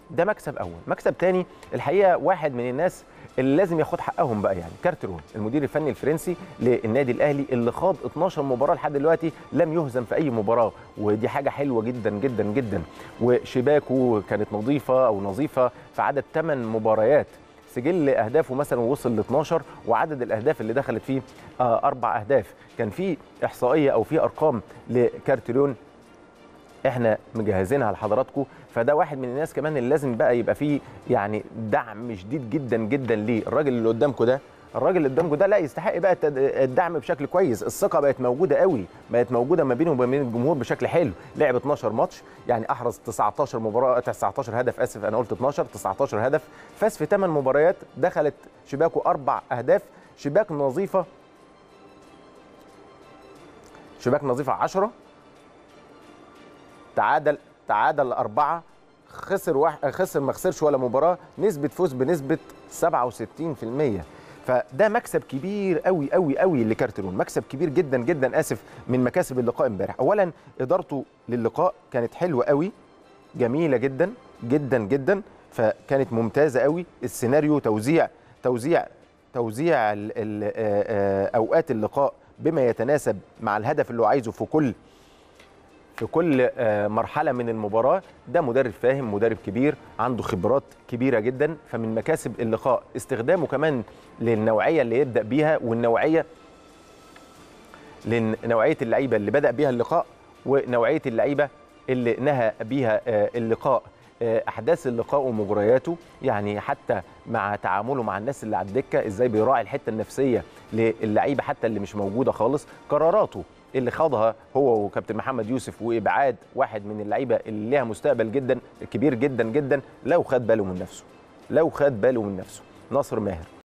ده مكسب اول مكسب تاني الحقيقه واحد من الناس اللي لازم ياخد حقهم بقى يعني كارترون المدير الفني الفرنسي للنادي الاهلي اللي خاض 12 مباراه لحد دلوقتي لم يهزم في اي مباراه ودي حاجه حلوه جدا جدا جدا وشباكه كانت نظيفه او نظيفه في عدد 8 مباريات سجل اهدافه مثلا وصل ل 12 وعدد الاهداف اللي دخلت فيه آه اربع اهداف كان في احصائيه او في ارقام لكارترون احنا مجهزينها لحضراتكم فده واحد من الناس كمان اللي لازم بقى يبقى فيه يعني دعم شديد جدا جدا ليه الراجل اللي قدامكم ده الراجل اللي قدامكم ده لا يستحق بقى التد- الدعم بشكل كويس الثقه بقت موجوده قوي بقت موجوده ما بينه وما بين الجمهور بشكل حلو لعب 12 ماتش يعني احرز 19 مباراه 19 هدف اسف انا قلت 12 19 هدف فاز في 8 مباريات دخلت شباكه اربع اهداف شباك نظيفه شباك نظيفه 10 تعادل تعادل أربعة خسر واحد خسر ما خسرش ولا مباراة نسبة فوز بنسبة 67% فده مكسب كبير قوي قوي قوي لكارترون مكسب كبير جدا جدا اسف من مكاسب اللقاء امبارح اولا ادارته للقاء كانت حلوه قوي جميله جدا جدا جدا فكانت ممتازه قوي السيناريو توزيع توزيع توزيع ال ال آه، آه، اوقات اللقاء بما يتناسب مع الهدف اللي هو عايزه في كل في كل آه، مرحله من المباراه ده مدرب فاهم مدرب كبير عنده خبرات كبيره جدا فمن مكاسب اللقاء استخدامه كمان للنوعيه اللي يبدا بيها والنوعيه لنوعيه اللعيبه اللي بدا بيها اللقاء ونوعيه اللعيبه اللي نهى بيها آه، اللقاء آه، احداث اللقاء ومجرياته يعني حتى مع تعامله مع الناس اللي على الدكه ازاي بيراعي الحته النفسيه للعيبه حتى اللي مش موجوده خالص قراراته اللي خاضها هو وكابتن محمد يوسف وابعاد واحد من اللعيبه اللي ليها مستقبل جدا كبير جدا جدا لو خد باله من نفسه لو خد باله من نفسه ناصر ماهر